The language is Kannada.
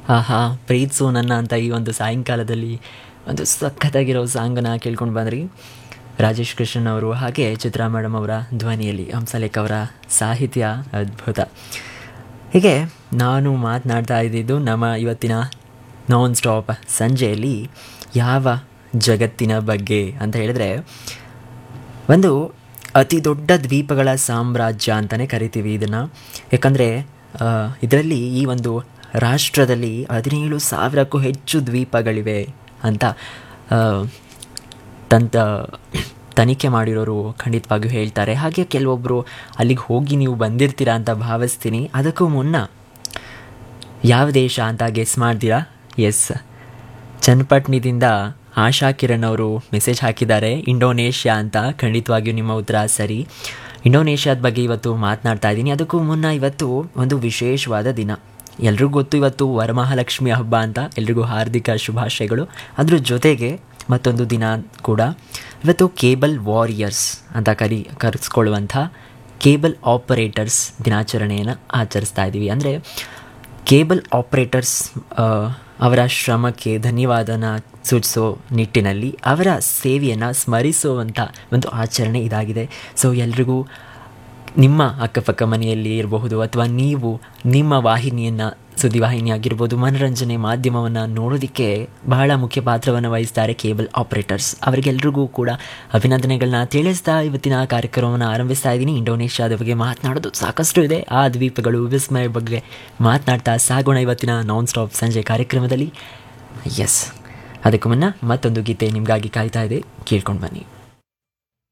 ಆಹಾ ಪ್ರೀತ್ಸು ನನ್ನ ಅಂತ ಈ ಒಂದು ಸಾಯಂಕಾಲದಲ್ಲಿ ಒಂದು ಸಖತ್ತಾಗಿರೋ ಸಾಂಗನ್ನು ಕೇಳ್ಕೊಂಡು ಬಂದ್ರಿ ರಾಜೇಶ್ ಕೃಷ್ಣನ್ ಅವರು ಹಾಗೆ ಚಿತ್ರಾ ಮೇಡಮ್ ಅವರ ಧ್ವನಿಯಲ್ಲಿ ಹಂಸಲೇಖ ಅವರ ಸಾಹಿತ್ಯ ಅದ್ಭುತ ಹೀಗೆ ನಾನು ಮಾತನಾಡ್ತಾ ಇದ್ದಿದ್ದು ನಮ್ಮ ಇವತ್ತಿನ ನಾನ್ ಸ್ಟಾಪ್ ಸಂಜೆಯಲ್ಲಿ ಯಾವ ಜಗತ್ತಿನ ಬಗ್ಗೆ ಅಂತ ಹೇಳಿದ್ರೆ ಒಂದು ಅತಿ ದೊಡ್ಡ ದ್ವೀಪಗಳ ಸಾಮ್ರಾಜ್ಯ ಅಂತಲೇ ಕರಿತೀವಿ ಇದನ್ನು ಯಾಕಂದರೆ ಇದರಲ್ಲಿ ಈ ಒಂದು ರಾಷ್ಟ್ರದಲ್ಲಿ ಹದಿನೇಳು ಸಾವಿರಕ್ಕೂ ಹೆಚ್ಚು ದ್ವೀಪಗಳಿವೆ ಅಂತ ಆ, ತಂತ ತನಿಖೆ ಮಾಡಿರೋರು ಖಂಡಿತವಾಗಿಯೂ ಹೇಳ್ತಾರೆ ಹಾಗೆ ಕೆಲವೊಬ್ಬರು ಅಲ್ಲಿಗೆ ಹೋಗಿ ನೀವು ಬಂದಿರ್ತೀರಾ ಅಂತ ಭಾವಿಸ್ತೀನಿ ಅದಕ್ಕೂ ಮುನ್ನ ಯಾವ ದೇಶ ಅಂತ ಗೆಸ್ ಮಾಡ್ತೀರಾ ಎಸ್ ಚನ್ನಪಟ್ಟಣದಿಂದ ಆಶಾ ಕಿರಣ್ ಅವರು ಮೆಸೇಜ್ ಹಾಕಿದ್ದಾರೆ ಇಂಡೋನೇಷ್ಯಾ ಅಂತ ಖಂಡಿತವಾಗಿಯೂ ನಿಮ್ಮ ಉತ್ತರ ಸರಿ ಇಂಡೋನೇಷ್ಯಾದ ಬಗ್ಗೆ ಇವತ್ತು ಮಾತನಾಡ್ತಾ ಇದ್ದೀನಿ ಅದಕ್ಕೂ ಮುನ್ನ ಇವತ್ತು ಒಂದು ವಿಶೇಷವಾದ ದಿನ ಎಲ್ರಿಗೂ ಗೊತ್ತು ಇವತ್ತು ವರಮಹಾಲಕ್ಷ್ಮಿ ಹಬ್ಬ ಅಂತ ಎಲ್ರಿಗೂ ಹಾರ್ದಿಕ ಶುಭಾಶಯಗಳು ಅದ್ರ ಜೊತೆಗೆ ಮತ್ತೊಂದು ದಿನ ಕೂಡ ಇವತ್ತು ಕೇಬಲ್ ವಾರಿಯರ್ಸ್ ಅಂತ ಕರಿ ಕರೆಸ್ಕೊಳ್ಳುವಂಥ ಕೇಬಲ್ ಆಪರೇಟರ್ಸ್ ದಿನಾಚರಣೆಯನ್ನು ಆಚರಿಸ್ತಾ ಇದ್ದೀವಿ ಅಂದರೆ ಕೇಬಲ್ ಆಪರೇಟರ್ಸ್ ಆ, ಅವರ ಶ್ರಮಕ್ಕೆ ಧನ್ಯವಾದನ ಸೂಚಿಸೋ ನಿಟ್ಟಿನಲ್ಲಿ ಅವರ ಸೇವೆಯನ್ನು ಸ್ಮರಿಸುವಂಥ ಒಂದು ಆಚರಣೆ ಇದಾಗಿದೆ ಸೊ ಎಲ್ರಿಗೂ ನಿಮ್ಮ ಅಕ್ಕಪಕ್ಕ ಮನೆಯಲ್ಲಿ ಇರಬಹುದು ಅಥವಾ ನೀವು ನಿಮ್ಮ ವಾಹಿನಿಯನ್ನು ಸುದ್ದಿವಾಹಿನಿ ಆಗಿರ್ಬೋದು ಮನೋರಂಜನೆ ಮಾಧ್ಯಮವನ್ನು ನೋಡೋದಕ್ಕೆ ಬಹಳ ಮುಖ್ಯ ಪಾತ್ರವನ್ನು ವಹಿಸ್ತಾರೆ ಕೇಬಲ್ ಆಪರೇಟರ್ಸ್ ಅವರಿಗೆಲ್ರಿಗೂ ಕೂಡ ಅಭಿನಂದನೆಗಳನ್ನ ತಿಳಿಸ್ತಾ ಇವತ್ತಿನ ಕಾರ್ಯಕ್ರಮವನ್ನು ಆರಂಭಿಸ್ತಾ ಇದ್ದೀನಿ ಇಂಡೋನೇಷ್ಯಾದ ಬಗ್ಗೆ ಮಾತನಾಡೋದು ಸಾಕಷ್ಟು ಇದೆ ಆ ದ್ವೀಪಗಳು ವಿಸ್ಮಯ ಬಗ್ಗೆ ಮಾತನಾಡ್ತಾ ಸಾಗೋಣ ಇವತ್ತಿನ ನಾನ್ ಸ್ಟಾಪ್ ಸಂಜೆ ಕಾರ್ಯಕ್ರಮದಲ್ಲಿ ಎಸ್ ಅದಕ್ಕೂ ಮುನ್ನ ಮತ್ತೊಂದು ಗೀತೆ ನಿಮಗಾಗಿ ಕಾಯ್ತಾ ಇದೆ ಕೇಳ್ಕೊಂಡು ಬನ್ನಿ